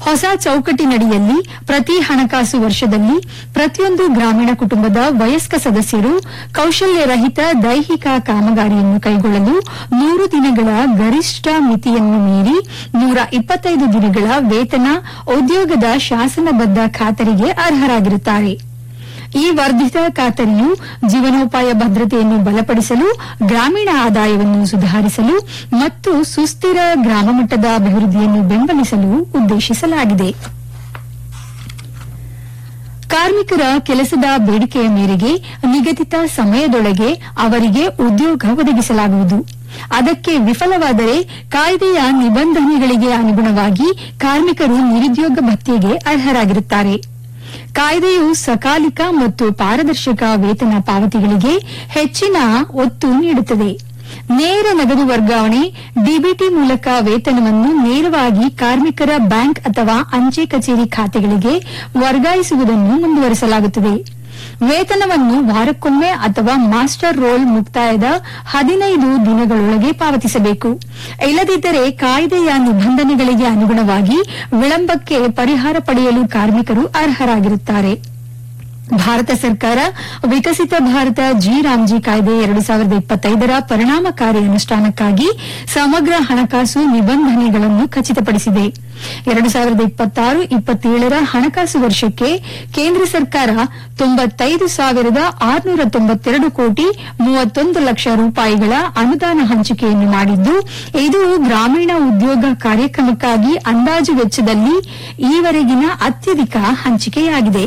ಹೊಸ ಚೌಕಟ್ಟಿನಡಿಯಲ್ಲಿ ಪ್ರತಿ ಹಣಕಾಸು ವರ್ಷದಲ್ಲಿ ಪ್ರತಿಯೊಂದು ಗ್ರಾಮೀಣ ಕುಟುಂಬದ ವಯಸ್ಕ ಸದಸ್ಯರು ಕೌಶಲ್ಯರಹಿತ ದೈಹಿಕ ಕಾಮಗಾರಿಯನ್ನು ಕೈಗೊಳ್ಳಲು ನೂರು ದಿನಗಳ ಗರಿಷ್ಠ ಮಿತಿಯನ್ನು ಮೀರಿ ನೂರ ಇಪ್ಪತ್ತೈದು ದಿನಗಳ ವೇತನ ಉದ್ಯೋಗದ ಶಾಸನಬದ್ಧ ಖಾತರಿಗೆ ಅರ್ಹರಾಗಿರುತ್ತಾರೆ ಈ ವರ್ಧಿತ ಖಾತರಿಯು ಜೀವನೋಪಾಯ ಭದ್ರತೆಯನ್ನು ಬಲಪಡಿಸಲು ಗ್ರಾಮೀಣ ಆದಾಯವನ್ನು ಸುಧಾರಿಸಲು ಮತ್ತು ಸುಸ್ಥಿರ ಗ್ರಾಮ ಮಟ್ಟದ ಅಭಿವೃದ್ಧಿಯನ್ನು ಬೆಂಬಲಿಸಲು ಉದ್ದೇಶಿಸಲಾಗಿದೆ ಕಾರ್ಮಿಕರ ಕೆಲಸದ ಬೇಡಿಕೆಯ ಮೇರೆಗೆ ನಿಗದಿತ ಸಮಯದೊಳಗೆ ಅವರಿಗೆ ಉದ್ಯೋಗ ಒದಗಿಸಲಾಗುವುದು ಅದಕ್ಕೆ ವಿಫಲವಾದರೆ ಕಾಯ್ದೆಯ ನಿಬಂಧನೆಗಳಿಗೆ ಅನುಗುಣವಾಗಿ ಕಾರ್ಮಿಕರು ನಿರುದ್ಯೋಗ ಭತ್ಯೆಗೆ ಅರ್ಹರಾಗಿರುತ್ತಾರೆ ಕಾಯ್ದೆಯು ಸಕಾಲಿಕ ಮತ್ತು ಪಾರದರ್ಶಕ ವೇತನ ಪಾವತಿಗಳಿಗೆ ಹೆಚ್ಚಿನ ಒತ್ತು ನೀಡುತ್ತದೆ ನೇರ ನಗದು ವರ್ಗಾವಣೆ ಡಿಬಿಟಿ ಮೂಲಕ ವೇತನವನ್ನು ನೇರವಾಗಿ ಕಾರ್ಮಿಕರ ಬ್ಯಾಂಕ್ ಅಥವಾ ಅಂಚೆ ಕಚೇರಿ ಖಾತೆಗಳಿಗೆ ವರ್ಗಾಯಿಸುವುದನ್ನು ಮುಂದುವರೆಸಲಾಗುತ್ತದೆ ವೇತನವನ್ನು ವಾರಕ್ಕೊಮ್ಮೆ ಅಥವಾ ಮಾಸ್ಟರ್ ರೋಲ್ ಮುಕ್ತಾಯದ ಹದಿನೈದು ದಿನಗಳೊಳಗೆ ಪಾವತಿಸಬೇಕು ಇಲ್ಲದಿದ್ದರೆ ಕಾಯ್ದೆಯ ನಿಬಂಧನೆಗಳಿಗೆ ಅನುಗುಣವಾಗಿ ವಿಳಂಬಕ್ಕೆ ಪರಿಹಾರ ಪಡೆಯಲು ಕಾರ್ಮಿಕರು ಅರ್ಹರಾಗಿರುತ್ತಾರೆ ಭಾರತ ಸರ್ಕಾರ ವಿಕಸಿತ ಭಾರತ ಜಿ ರಾಮ್ಜಿ ಕಾಯ್ದೆ ಎರಡು ಸಾವಿರದ ಇಪ್ಪತ್ತೈದರ ಪರಿಣಾಮಕಾರಿ ಅನುಷ್ಠಾನಕ್ಕಾಗಿ ಸಮಗ್ರ ಹಣಕಾಸು ನಿಬಂಧನೆಗಳನ್ನು ಖಚಿತಪಡಿಸಿದೆ ಎರಡು ಸಾವಿರದ ಇಪ್ಪತ್ತಾರು ಇಪ್ಪತ್ತೇಳರ ಹಣಕಾಸು ವರ್ಷಕ್ಕೆ ಕೇಂದ್ರ ಸರ್ಕಾರ ತೊಂಬತ್ತೈದು ಸಾವಿರದ ಆರುನೂರ ತೊಂಬತ್ತೆರಡು ಕೋಟಿ ಮೂವತ್ತೊಂದು ಲಕ್ಷ ರೂಪಾಯಿಗಳ ಅನುದಾನ ಹಂಚಿಕೆಯನ್ನು ಮಾಡಿದ್ದು ಇದು ಗ್ರಾಮೀಣ ಉದ್ಯೋಗ ಕಾರ್ಯಕ್ರಮಕ್ಕಾಗಿ ಅಂದಾಜು ವೆಚ್ಚದಲ್ಲಿ ಈವರೆಗಿನ ಅತ್ಯಧಿಕ ಹಂಚಿಕೆಯಾಗಿದೆ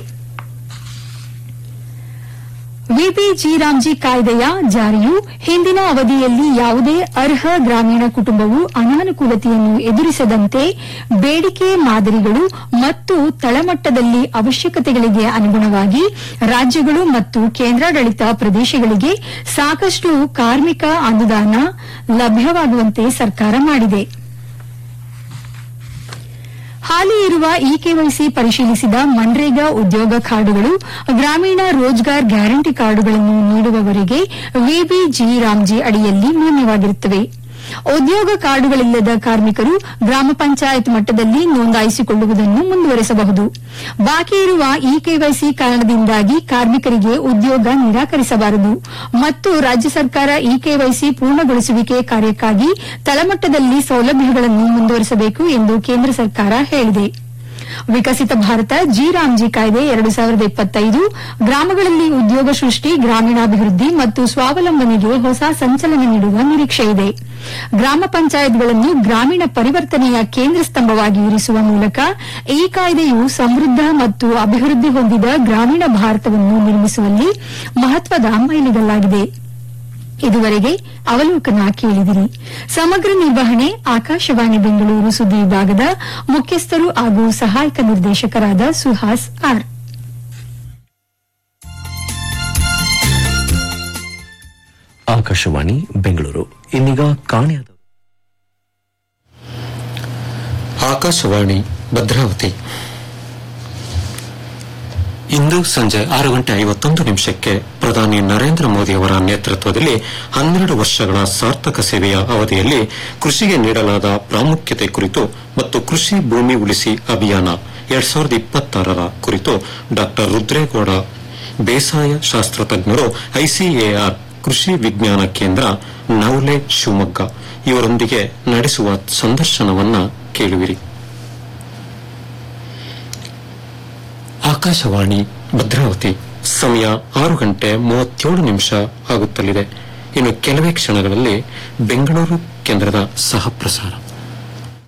ವಿಬಿಜಿ ರಾಮ್ಜಿ ಕಾಯ್ದೆಯ ಜಾರಿಯು ಹಿಂದಿನ ಅವಧಿಯಲ್ಲಿ ಯಾವುದೇ ಅರ್ಹ ಗ್ರಾಮೀಣ ಕುಟುಂಬವು ಅನಾನುಕೂಲತೆಯನ್ನು ಎದುರಿಸದಂತೆ ಬೇಡಿಕೆ ಮಾದರಿಗಳು ಮತ್ತು ತಳಮಟ್ಟದಲ್ಲಿ ಅವಶ್ಯಕತೆಗಳಿಗೆ ಅನುಗುಣವಾಗಿ ರಾಜ್ಯಗಳು ಮತ್ತು ಕೇಂದ್ರಾಡಳಿತ ಪ್ರದೇಶಗಳಿಗೆ ಸಾಕಷ್ಟು ಕಾರ್ಮಿಕ ಅನುದಾನ ಲಭ್ಯವಾಗುವಂತೆ ಸರ್ಕಾರ ಮಾಡಿದೆ ಹಾಲಿ ಇರುವ ಇ ಕೆವೈಸಿ ಪರಿಶೀಲಿಸಿದ ಮನ್ರೇಗಾ ಉದ್ಯೋಗ ಕಾರ್ಡುಗಳು ಗ್ರಾಮೀಣ ರೋಜ್ಗಾರ್ ಗ್ಯಾರಂಟಿ ಕಾರ್ಡುಗಳನ್ನು ನೀಡುವವರೆಗೆ ವಿಬಿಜಿ ರಾಮ್ಜಿ ಅಡಿಯಲ್ಲಿ ಮಾನ್ಯವಾಗಿರುತ್ತವೆ ಉದ್ಯೋಗ ಕಾರ್ಡುಗಳಿಲ್ಲದ ಕಾರ್ಮಿಕರು ಗ್ರಾಮ ಪಂಚಾಯತ್ ಮಟ್ಟದಲ್ಲಿ ನೋಂದಾಯಿಸಿಕೊಳ್ಳುವುದನ್ನು ಮುಂದುವರೆಸಬಹುದು ಬಾಕಿ ಇರುವ ಇ ಕೆವೈಸಿ ಕಾರಣದಿಂದಾಗಿ ಕಾರ್ಮಿಕರಿಗೆ ಉದ್ಯೋಗ ನಿರಾಕರಿಸಬಾರದು ಮತ್ತು ರಾಜ್ಯ ಸರ್ಕಾರ ಇ ಕೆವೈಸಿ ಪೂರ್ಣಗೊಳಿಸುವಿಕೆ ಕಾರ್ಯಕ್ಕಾಗಿ ತಳಮಟ್ಟದಲ್ಲಿ ಸೌಲಭ್ಯಗಳನ್ನು ಮುಂದುವರೆಸಬೇಕು ಎಂದು ಕೇಂದ್ರ ಸರ್ಕಾರ ಹೇಳಿದೆ ವಿಕಸಿತ ಭಾರತ ಜಿ ರಾಮ್ಜಿ ಕಾಯ್ದೆ ಎರಡು ಸಾವಿರದ ಇಪ್ಪತ್ತೈದು ಗ್ರಾಮಗಳಲ್ಲಿ ಉದ್ಯೋಗ ಸೃಷ್ಟಿ ಗ್ರಾಮೀಣಾಭಿವೃದ್ಧಿ ಮತ್ತು ಸ್ವಾವಲಂಬನೆಗೆ ಹೊಸ ಸಂಚಲನ ನೀಡುವ ನಿರೀಕ್ಷೆಯಿದೆ ಗ್ರಾಮ ಪಂಚಾಯತ್ಗಳನ್ನು ಗ್ರಾಮೀಣ ಪರಿವರ್ತನೆಯ ಕೇಂದ್ರ ಸ್ತಂಭವಾಗಿ ಇರಿಸುವ ಮೂಲಕ ಈ ಕಾಯ್ದೆಯು ಸಮೃದ್ಧ ಮತ್ತು ಅಭಿವೃದ್ಧಿ ಹೊಂದಿದ ಗ್ರಾಮೀಣ ಭಾರತವನ್ನು ನಿರ್ಮಿಸುವಲ್ಲಿ ಮಹತ್ವದ ಮೈಲಿಗಲ್ಲಾಗಿದೆ ಇದುವರೆಗೆ ಅವಲೋಕನ ಕೇಳಿದಿರಿ ಸಮಗ್ರ ನಿರ್ವಹಣೆ ಆಕಾಶವಾಣಿ ಬೆಂಗಳೂರು ಸುದ್ದಿ ವಿಭಾಗದ ಮುಖ್ಯಸ್ಥರು ಹಾಗೂ ಸಹಾಯಕ ನಿರ್ದೇಶಕರಾದ ಸುಹಾಸ್ ಆರ್ ಆಕಾಶವಾಣಿ ಬೆಂಗಳೂರು ಇನ್ನೀಗ ಕಾಣೆಯಾದ ಆಕಾಶವಾಣಿ ಭದ್ರಾವತಿ ಇಂದು ಸಂಜೆ ಆರು ಗಂಟೆ ಐವತ್ತೊಂದು ನಿಮಿಷಕ್ಕೆ ಪ್ರಧಾನಿ ನರೇಂದ್ರ ಮೋದಿ ಅವರ ನೇತೃತ್ವದಲ್ಲಿ ಹನ್ನೆರಡು ವರ್ಷಗಳ ಸಾರ್ಥಕ ಸೇವೆಯ ಅವಧಿಯಲ್ಲಿ ಕೃಷಿಗೆ ನೀಡಲಾದ ಪ್ರಾಮುಖ್ಯತೆ ಕುರಿತು ಮತ್ತು ಕೃಷಿ ಭೂಮಿ ಉಳಿಸಿ ಅಭಿಯಾನ ಎರಡ್ ಸಾವಿರದ ಇಪ್ಪತ್ತಾರರ ಕುರಿತು ಡಾ ರುದ್ರೇಗೌಡ ಬೇಸಾಯ ಶಾಸ್ತ್ರ ತಜ್ಞರು ಐಸಿಎಆರ್ ಕೃಷಿ ವಿಜ್ಞಾನ ಕೇಂದ್ರ ನವಲೆ ಶಿವಮೊಗ್ಗ ಇವರೊಂದಿಗೆ ನಡೆಸುವ ಸಂದರ್ಶನವನ್ನ ಕೇಳುವಿರಿ ಆಕಾಶವಾಣಿ ಭದ್ರಾವತಿ ಸಮಯ ಆರು ಗಂಟೆ ಮೂವತ್ತೇಳು ನಿಮಿಷ ಆಗುತ್ತಲಿದೆ ಇನ್ನು ಕೆಲವೇ ಕ್ಷಣಗಳಲ್ಲಿ ಬೆಂಗಳೂರು ಕೇಂದ್ರದ ಸಹ ಪ್ರಸಾರ